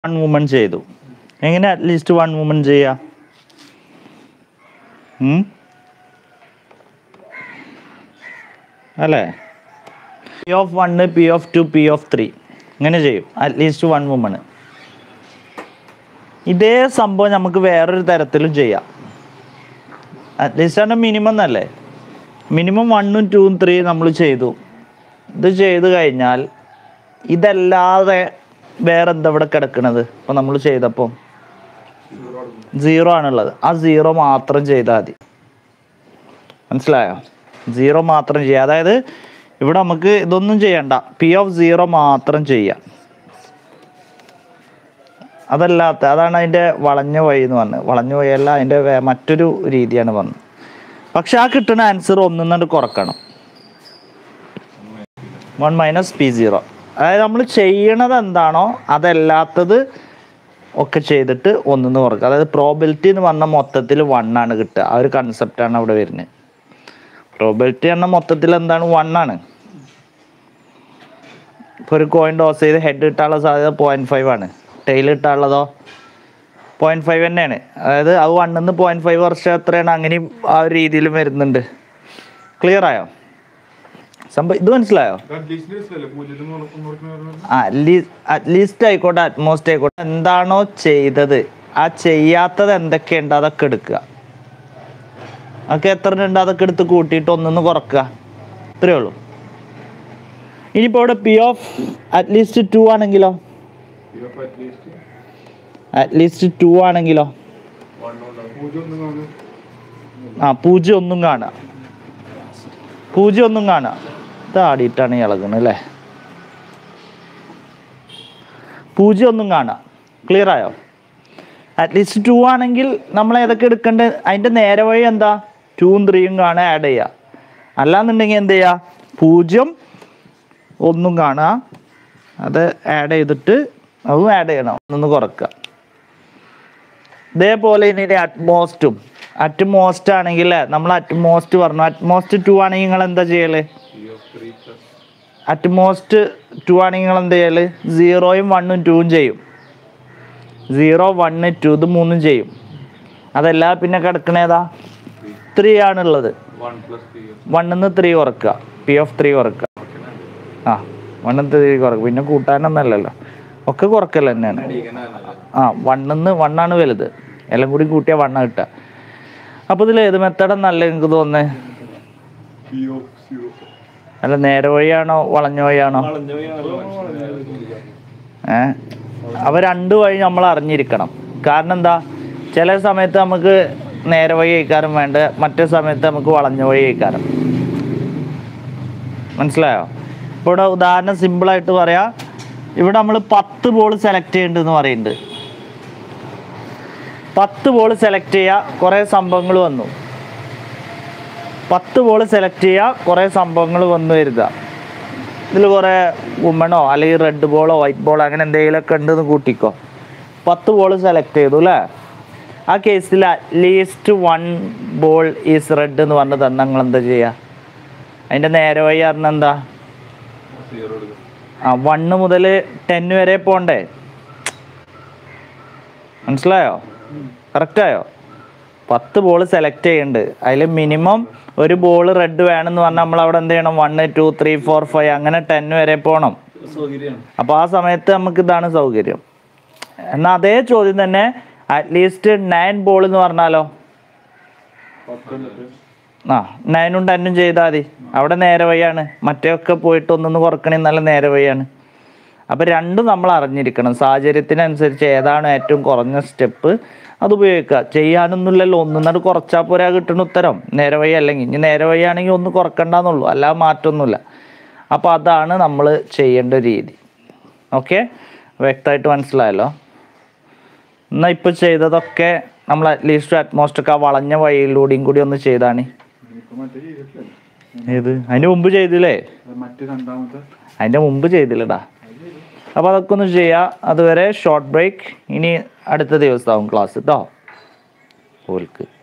One woman ചെയ്തു എങ്ങനെ at least one woman ചെയ്യാം ഉം? അല്ലേ P of one P of two P of three ഇങ്ങനെ ചെയ്യും അറ്റ്ലീസ്റ്റ് വൺ വുമണ് ഇതേ സംഭവം നമുക്ക് വേറൊരു തരത്തിലും ചെയ്യാം അറ്റ്ലീസ്റ്റ് ആണ് മിനിമം എന്നല്ലേ മിനിമം വണ്ണും ടൂവും ത്രീയും നമ്മൾ ചെയ്തു ഇത് ചെയ്ത് കഴിഞ്ഞാൽ ഇതല്ലാതെ വേറെ എന്താ ഇവിടെ കിടക്കണത് ഇപ്പം നമ്മൾ ചെയ്തപ്പോൾ സീറോ ആണുള്ളത് ആ സീറോ മാത്രം ചെയ്താൽ മതി മനസ്സിലായോ സീറോ മാത്രം ചെയ്യുക അതായത് ഇവിടെ നമുക്ക് ഇതൊന്നും ചെയ്യണ്ട പി ഓഫ് സീറോ മാത്രം ചെയ്യാം അതല്ലാത്ത അതാണ് അതിൻ്റെ വളഞ്ഞ വഴി എന്ന് പറഞ്ഞത് വളഞ്ഞ വഴിയല്ല അതിൻ്റെ വേ- മറ്റൊരു രീതിയാണ് പറഞ്ഞത് പക്ഷെ ആ കിട്ടുന്ന ആൻസർ ഒന്നിന്നുകൊണ്ട് കുറക്കണം വൺ മൈനസ് പി സീറോ അതായത് നമ്മൾ ചെയ്യണത് എന്താണോ അതല്ലാത്തത് ഒക്കെ ചെയ്തിട്ട് ഒന്നിന്ന് കുറക്കുക അതായത് പ്രോബിലിറ്റി എന്ന് പറഞ്ഞാൽ മൊത്തത്തിൽ വൺ ആണ് കിട്ടുക ആ ഒരു കൺസെപ്റ്റാണ് അവിടെ വരുന്നത് പ്രോബിലിറ്റി എന്ന മൊത്തത്തിൽ എന്താണ് വൺ ആണ് ഇപ്പോൾ ഒരു കോയിൻ ടോസ് ചെയ്ത് ഹെഡ് കിട്ടാനുള്ള സാധ്യത പോയിന്റ് ഫൈവ് ആണ് ടെയിൽ കിട്ടാനുള്ളതോ പോയിന്റ് ഫൈവ് തന്നെയാണ് അതായത് അത് വണ്ണിന്ന് പോയിന്റ് ഫൈവ് വർഷം എത്രയാണ് അങ്ങനെയും ആ ഒരു രീതിയിലും വരുന്നുണ്ട് ക്ലിയർ ആയോ സംഭവം ഇത് മനസ്സിലായോ അറ്റ്ലീസ്റ്റ് ആയിക്കോട്ടെ അറ്റ്മോസ്റ്റ് ആയിക്കോട്ടെ എന്താണോ ചെയ്തത് ആ ചെയ്യാത്തത് എന്തൊക്കെയുണ്ട് അതൊക്കെ എടുക്കുക അതൊക്കെ എത്ര ഉണ്ട് അതൊക്കെ എടുത്ത് കൂട്ടിയിട്ട് ഒന്നിന്ന് കുറക്കുക ഇത്രയേ ഉള്ളൂ ഇനിയിപ്പോൾ ഇവിടെ പി ഓഫ് അറ്റ്ലീസ്റ്റ് ടു ആണെങ്കിലോ അറ്റ്ലീസ്റ്റ് ടു ആണെങ്കിലോ ആ പൂജ്യം ഒന്നും കാണുക പൂജ്യം ഒന്നും കാണുക ഇത് ആടിയിട്ടാണ് ഈ ഇളകുന്നത് അല്ലേ പൂജ്യം ഒന്നും കാണുക ക്ലിയർ ആയോ അറ്റ്ലീസ്റ്റ് ടു ആണെങ്കിൽ നമ്മൾ ഏതൊക്കെ എടുക്കേണ്ടത് അതിൻ്റെ നേരെ വഴി എന്താ ടൂവും ത്രീയും കാണുക ആഡ് ചെയ്യുക അല്ലാന്നുണ്ടെങ്കിൽ എന്ത് ചെയ്യുക പൂജ്യം ഒന്നും കാണുക അത് ആഡ് ചെയ്തിട്ട് അതും ആഡ് ചെയ്യണം ഒന്ന് കുറക്കുക ഇതേപോലെ ഇനി അറ്റ്മോസ്റ്റും അറ്റ്മോസ്റ്റ് ആണെങ്കിൽ നമ്മൾ അറ്റ്മോസ്റ്റ് പറഞ്ഞു അറ്റ്മോസ്റ്റ് ടു ആണെങ്കിൽ നിങ്ങൾ എന്താ ചെയ്യല് അറ്റ്മോസ്റ്റ് ടു ആണെങ്കിൽ നിങ്ങൾ എന്താ ചെയ്യല് സീറോയും വണ്ണും ടൂവും ചെയ്യും സീറോ വണ്ണ് ടു ഇത് മൂന്നും ചെയ്യും അതല്ല പിന്നെ കിടക്കണേതാ ത്രീ ആണുള്ളത് വണ്ണിന്ന് ത്രീ കുറക്കുക പി ഓഫ് ത്രീ കുറക്കുക ആ വണ്ണിന്ന് ത്രീ കുറക്കുക പിന്നെ കൂട്ടാനൊന്നല്ലല്ലോ ഒക്കെ കുറക്കൽ തന്നെയാണ് ആ വണ്ണിന്ന് വണ്ണാണ് വലുത് എല്ലാം കൂടി കൂട്ടിയാൽ വണ്ണ കിട്ടുക അപ്പോൾ ഇതിൽ ഏത് മെത്തഡാ നല്ല എനിക്ക് തോന്നുന്നത് അല്ല നേരെ വഴിയാണോ വളഞ്ഞ വഴിയാണോ ഏ അവ രണ്ട് വഴി നമ്മൾ അറിഞ്ഞിരിക്കണം കാരണം എന്താ ചില സമയത്ത് നമുക്ക് നേരെ വഴി കഴിക്കാനും വേണ്ട മറ്റേ സമയത്ത് നമുക്ക് വളഞ്ഞ വഴി കഴിക്കാനും മനസ്സിലായോ ഇപ്പോൾ ഇവിടെ ഉദാഹരണം സിമ്പിളായിട്ട് പറയാം ഇവിടെ നമ്മൾ പത്ത് ബോൾ സെലക്ട് ചെയ്യേണ്ടതെന്ന് പറയുന്നുണ്ട് പത്ത് ബോൾ സെലക്ട് ചെയ്യുക കുറേ സംഭവങ്ങൾ വന്നു പത്ത് ബോൾ സെലക്ട് ചെയ്യുക കുറേ സംഭവങ്ങൾ വന്നു വരുക ഇതിൽ കുറേ വുമണോ അല്ലെങ്കിൽ റെഡ് ബോളോ വൈറ്റ് ബോളോ അങ്ങനെ എന്തെങ്കിലുമൊക്കെ ഉണ്ടെന്ന് കൂട്ടിക്കോ പത്ത് ബോൾ സെലക്ട് ചെയ്തു അല്ലേ ആ കേസിൽ at least one ball is red എന്ന് പറഞ്ഞ് തന്നെ നിങ്ങൾ എന്താ ചെയ്യുക അതിൻ്റെ നേരെ വഴി പറഞ്ഞ എന്താ ആ വണ്ണ് മുതൽ ടെൻ വരെ പോണ്ടേ മനസ്സിലായോ കറക്റ്റായോ പത്ത് ബോൾ സെലക്ട് ചെയ്യുന്നുണ്ട് അതിൽ മിനിമം ഒരു ബോൾ റെഡ് വേണമെന്ന് പറഞ്ഞാൽ നമ്മൾ അവിടെ എന്ത് ചെയ്യണം one two three four five അങ്ങനെ ടെൻ വരെ പോകണം അപ്പോൾ ആ സമയത്ത് നമുക്ക് ഇതാണ് സൗകര്യം എന്നാൽ അതേ ചോദ്യം തന്നെ അറ്റ്ലീസ്റ്റ് നയൻ ബോൾ എന്ന് പറഞ്ഞാലോ ആ നയനും ടെന്നും ചെയ്താൽ മതി അവിടെ നേരെ വഴിയാണ് മറ്റേയൊക്കെ പോയിട്ട് ഒന്നൊന്ന് കുറക്കണേ നല്ല നേരെ വഴിയാണ് അപ്പം രണ്ടും നമ്മൾ അറിഞ്ഞിരിക്കണം സാഹചര്യത്തിനനുസരിച്ച് ഏതാണ് ഏറ്റവും കുറഞ്ഞ സ്റ്റെപ്പ് അത് ഉപയോഗിക്കുക ചെയ്യാനൊന്നുമില്ലല്ലോ ഒന്നിനോട് കുറച്ചാൽ പോരാ കിട്ടുന്ന ഉത്തരം നേരെ വഴി അല്ലെങ്കിൽ ഇനി നേരെ വഴിയാണെങ്കിൽ ഒന്ന് കുറക്കണ്ടെന്നുള്ളൂ അല്ലാതെ മാറ്റമൊന്നുമില്ല അപ്പോൾ അതാണ് നമ്മൾ ചെയ്യേണ്ട രീതി ഓക്കെ വ്യക്തമായിട്ട് മനസ്സിലായല്ലോ എന്നാൽ ഇപ്പോൾ ചെയ്തതൊക്കെ നമ്മൾ അറ്റ്ലീസ്റ്റ് അറ്റ്മോസ്റ്റ് ഒക്കെ ആ വളഞ്ഞ വഴിയിലൂടെയും കൂടി ഒന്ന് ചെയ്താണ് ഏത് അതിന്റെ മുമ്പ് ചെയ്തില്ലേ മറ്റേ രണ്ടാമത്തെ അതിന്റെ മുമ്പ് ചെയ്തില്ലടാ അപ്പൊ അതൊക്കെ ഒന്ന് ചെയ്യാം അതുവരെ ഷോർട്ട് ബ്രേക്ക് ഇനി അടുത്ത ദിവസമാവും ക്ലാസ് കേട്ടോ ഓൽക്ക്